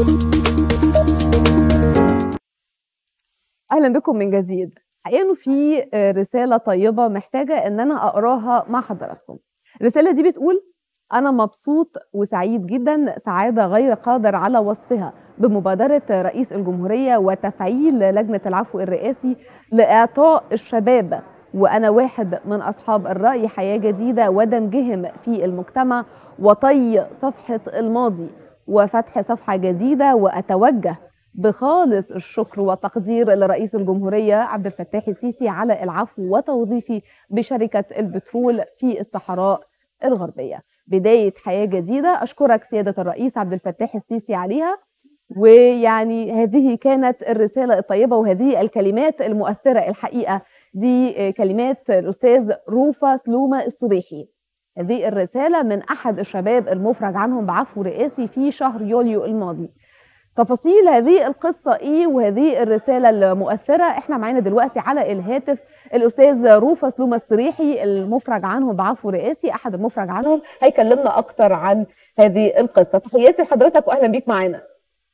اهلا بكم من جديد حقيقه انه في رساله طيبه محتاجه ان انا اقراها مع حضراتكم الرساله دي بتقول انا مبسوط وسعيد جدا سعاده غير قادر على وصفها بمبادره رئيس الجمهوريه وتفعيل لجنه العفو الرئاسي لاعطاء الشباب وانا واحد من اصحاب الراي حياه جديده ودمجهم في المجتمع وطي صفحه الماضي وفتح صفحه جديده واتوجه بخالص الشكر والتقدير لرئيس الجمهورية عبد الفتاح السيسي على العفو وتوظيفي بشركة البترول في الصحراء الغربية بداية حياة جديدة أشكرك سيادة الرئيس عبد الفتاح السيسي عليها ويعني هذه كانت الرسالة الطيبة وهذه الكلمات المؤثرة الحقيقة دي كلمات الأستاذ روفا سلومة الصريحي هذه الرسالة من أحد الشباب المفرج عنهم بعفو رئاسي في شهر يوليو الماضي تفاصيل هذه القصة ايه وهذه الرسالة المؤثرة احنا معانا دلوقتي على الهاتف الاستاذ روفا سلومة السريحي المفرج عنهم بعفو رئاسي احد المفرج عنهم هيكلمنا اكتر عن هذه القصة تحياتي لحضرتك واهلا بيك معانا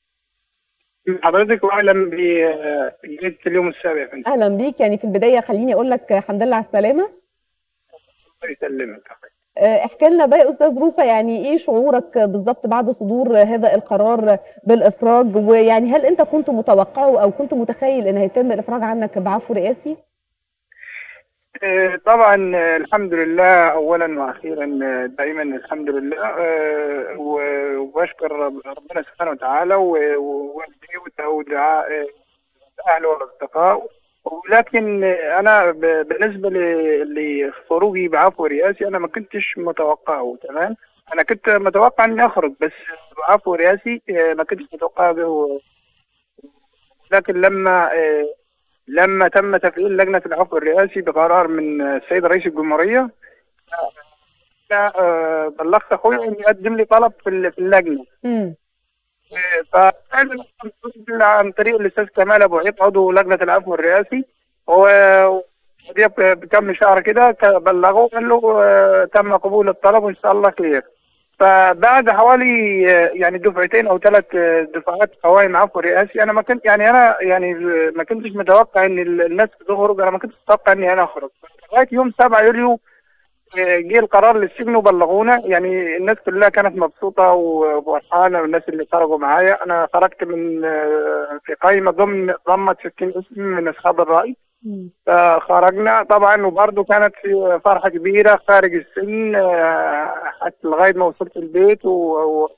حضرتك واهلا بجريدة اليوم السابع يا فندم اهلا بيك يعني في البداية خليني اقول لك الحمد لله على السلامة الله يسلمك احكي لنا بقى يا استاذ روفا يعني ايه شعورك بالظبط بعد صدور هذا القرار بالافراج ويعني هل انت كنت متوقعه او كنت متخيل ان هيتم الافراج عنك بعفو رئاسي؟ طبعا الحمد لله اولا واخيرا دائما الحمد لله وبشكر ربنا سبحانه وتعالى ووالدي ودعاء اهله والاصدقاء ولكن انا بالنسبه لخروجي بعفو رئاسي انا ما كنتش متوقعه تمام انا كنت متوقع اني اخرج بس بعفو رئاسي ما كنتش متوقع به لكن لما لما تم تفعيل لجنه العفو الرئاسي بقرار من السيد رئيس الجمهوريه بلغت اخوي انه يقدم لي طلب في اللجنه فكان عن طريق الاستاذ كمال ابو عيط عضو لجنه العفو الرئاسي هو بكم شهر كده بلغوه قال له تم قبول الطلب وان شاء الله خير فبعد حوالي يعني دفعتين او ثلاث دفعات قوائم عفو رئاسي انا ما كنت يعني انا يعني ما كنتش متوقع ان الناس تخرج انا ما كنتش متوقع اني انا اخرج لغايه يوم 7 يوليو جه القرار للسجن وبلغونا يعني الناس كلها كانت مبسوطه وفرحانه والناس اللي خرجوا معايا انا خرجت من في قائمه ضمن ضمت 60 اسم من اصحاب الراي فخرجنا طبعا وبرضه كانت في فرحه كبيره خارج السجن حتى لغايه ما وصلت البيت و, و...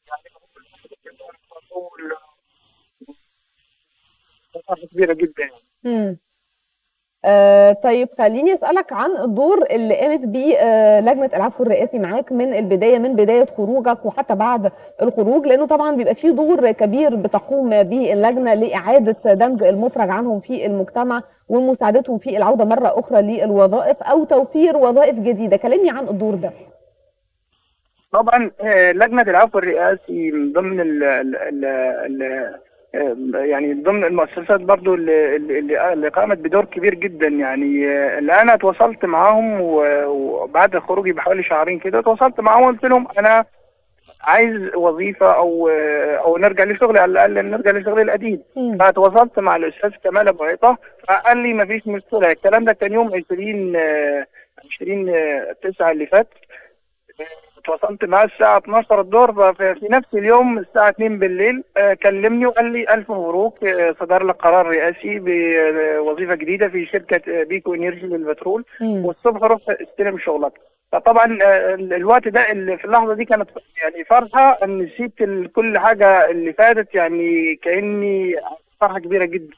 فرحه كبيره جدا يعني. آه طيب خليني اسالك عن الدور اللي قامت بيه آه لجنه العفو الرئاسي معاك من البدايه من بدايه خروجك وحتى بعد الخروج لانه طبعا بيبقى فيه دور كبير بتقوم به اللجنه لاعاده دمج المفرج عنهم في المجتمع ومساعدتهم في العوده مره اخرى للوظائف او توفير وظائف جديده كلمني عن الدور ده طبعا لجنه العفو الرئاسي من ضمن ال ال ال ال يعني ضمن المؤسسات برضو اللي, اللي قامت بدور كبير جدا يعني اللي انا تواصلت معاهم وبعد خروجي بحوالي شهرين كده تواصلت معاهم قلت لهم انا عايز وظيفه او او نرجع لشغلي على الاقل نرجع لشغلي القديم فتواصلت مع الاستاذ كمال ابو عيطه فقال لي ما فيش مشكله الكلام ده كان يوم 20 20 9 اللي فات تواصلت معاه الساعة 12 الظهر في نفس اليوم الساعة 2 بالليل كلمني وقال لي ألف مبروك صدر لك قرار رئاسي بوظيفة جديدة في شركة بيكو انرجي للبترول والصبح رحت استلم شغلك فطبعا الوقت ده اللي في اللحظة دي كانت يعني فرحة ان نسيت كل حاجة اللي فاتت يعني كأني فرحة كبيرة جدا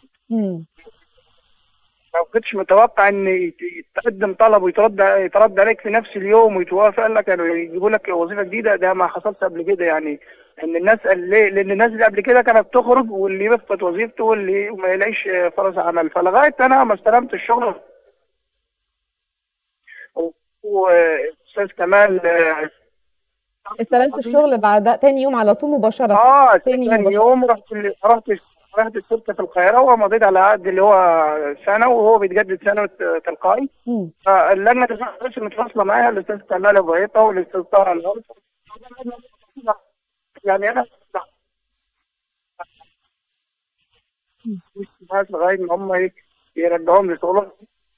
ما كنتش متوقع ان يتقدم طلب ويترد يترد عليك في نفس اليوم ويتوافق قال لك يعني يجيبوا لك وظيفه جديده ده ما حصلش قبل كده يعني ان الناس ليه؟ لان الناس اللي قبل كده كانت تخرج واللي يفقد وظيفته واللي ما يلاقيش فرص عمل فلغايه انا ما استلمت الشغل واستاذ كمال استلمت الشغل بعد تاني يوم على طول مباشره اه تاني, تاني يوم رحت رحت رحت الشركه في القاهره ومضيت على عقد اللي هو سنه وهو بيتجدد سنه تلقائي فاللجنه الرئاسيه متواصله معايا الاستاذ كمال ابو عيطه والاستاذ طارق الهرس يعني انا الناس لغايه ما هم إيه يرجعوهم لشغلهم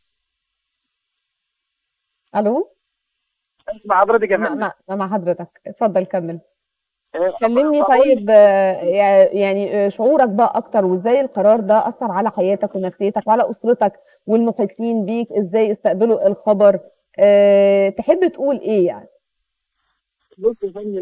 الو مع حضرتك يا مع, فندم مع, مع حضرتك اتفضل كمل آه، كلمني بقول- طيب آه، يع- يعني آه، شعورك بقى اكتر وازاي القرار ده اثر على حياتك ونفسيتك وعلى اسرتك والمحيطين بيك ازاي استقبلوا الخبر أه تحب تقول ايه يعني بص يا فندم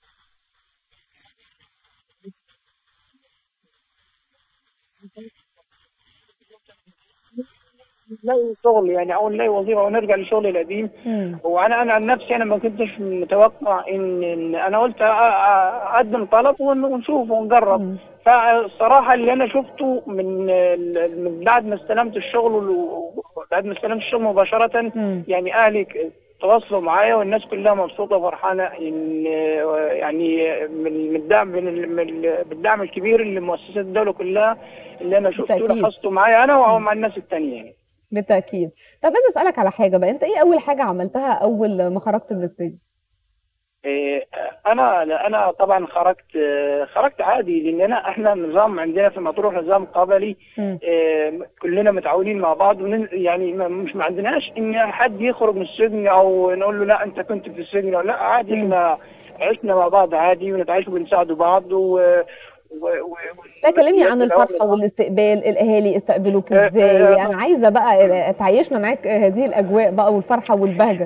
نلاقي شغل يعني او نلاقي وظيفه ونرجع للشغل القديم مم. وانا انا عن نفسي انا ما كنتش متوقع ان, إن انا قلت أ- أ- اقدم طلب ون- ونشوف ونجرب مم. فالصراحه اللي انا شفته من ال- من بعد ما استلمت الشغل وال- بعد ما استلمت الشغل مباشره مم. يعني اهلي ك- تواصلوا معايا والناس كلها مبسوطه وفرحانه ان يعني من من الدعم من ال- من ال- بالدعم الكبير اللي مؤسسات الدوله كلها اللي انا شفته بالتأكيد. لاحظته معايا انا ومع الناس التانيه يعني. بالتأكيد طب عايز اسالك على حاجه بقى انت ايه اول حاجه عملتها اول ما خرجت من السجن إيه، انا انا طبعا خرجت آه، خرجت عادي لان انا احنا النظام عندنا في مطروح نظام قبلي مم. إيه، كلنا متعاونين مع بعض ونن- يعني ما- مش ما عندناش ان حد يخرج من السجن او نقول له لا انت كنت في السجن أو لا عادي مم. احنا عشنا مع بعض عادي ونتعايش وبنساعدوا بعض و و و لا كلمني عن والأول- الفرحه والاستقبال الاهالي استقبلوك آه، ازاي آه، انا عايزه بقى تعيشنا معاك هذه الاجواء بقى والفرحه والبهجه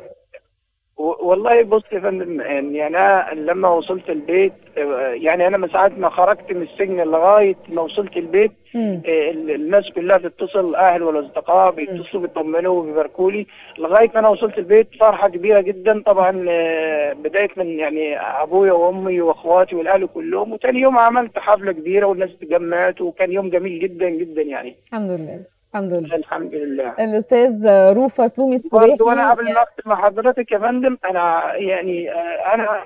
و- والله بص يا فندم يعني انا لما وصلت البيت آه، يعني انا من ساعه ما خرجت من السجن لغايه ما وصلت البيت مم. آه، ال- الناس كلها بتتصل الاهل والاصدقاء بيتصلوا بيطمنوا وبيباركوا لي لغايه ما انا وصلت البيت فرحه كبيره جدا طبعا آه، بدايه من يعني ابويا وامي واخواتي والاهل كلهم وتاني يوم عملت حفله كبيره والناس اتجمعت وكان يوم جميل جدا جدا يعني الحمد لله الحمد لله الحمد لله الاستاذ روفا سلومي السريحي برضه انا قبل ما اختم مع حضرتك يا فندم انا يعني آه، انا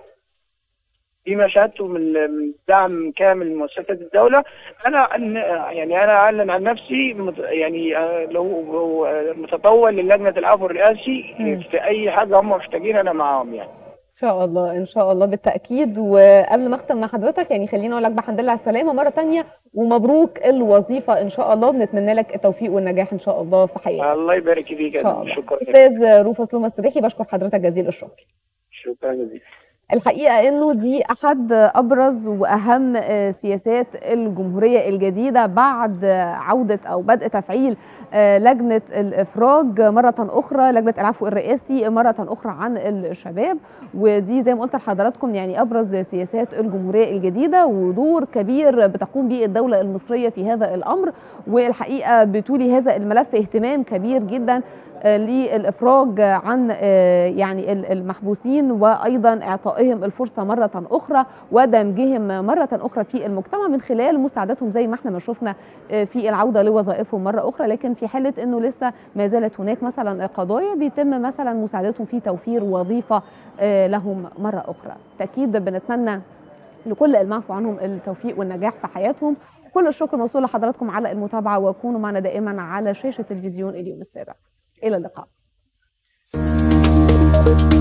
فيما شاهدته من من دعم كامل من مؤسسات الدوله انا أن- يعني انا اعلن عن نفسي مت- يعني آه، لو لو، آه، متطوع للجنه العفو الرئاسي مم. في اي حاجه هم محتاجين انا معاهم يعني ان شاء الله ان شاء الله بالتاكيد وقبل ما اختم مع حضرتك يعني خليني اقول لك بحمد لله على السلامه مره تانية ومبروك الوظيفه ان شاء الله بنتمنى لك التوفيق والنجاح ان شاء الله في حياتك الله يبارك فيك ان يا شاء فندم. الله شكرا استاذ روفا سلومه السريحي بشكر حضرتك جزيل الشكر شكرا جزيلا الحقيقة أنه دي أحد أبرز وأهم آه، سياسات الجمهورية الجديدة بعد آه، عودة أو بدء تفعيل آه، لجنة الإفراج مرة أخرى لجنة العفو الرئاسي مرة أخرى عن الشباب ودي زي ما قلت لحضراتكم يعني أبرز سياسات الجمهورية الجديدة ودور كبير بتقوم به الدولة المصرية في هذا الأمر والحقيقة بتولي هذا الملف اهتمام كبير جدا آه، للإفراج عن آه، يعني ال- المحبوسين وأيضا إعطائهم الفرصة مرة أخرى ودمجهم مرة أخرى في المجتمع من خلال مساعدتهم زي ما احنا ما شفنا آه، في العودة لوظائفهم مرة أخرى لكن في حالة أنه لسه ما زالت هناك مثلا قضايا بيتم مثلا مساعدتهم في توفير وظيفة آه، لهم مرة أخرى تأكيد بنتمنى لكل المعفو عنهم التوفيق والنجاح في حياتهم كل الشكر موصول لحضراتكم على المتابعة وكونوا معنا دائما على شاشة تلفزيون اليوم السابع إلى اللقاء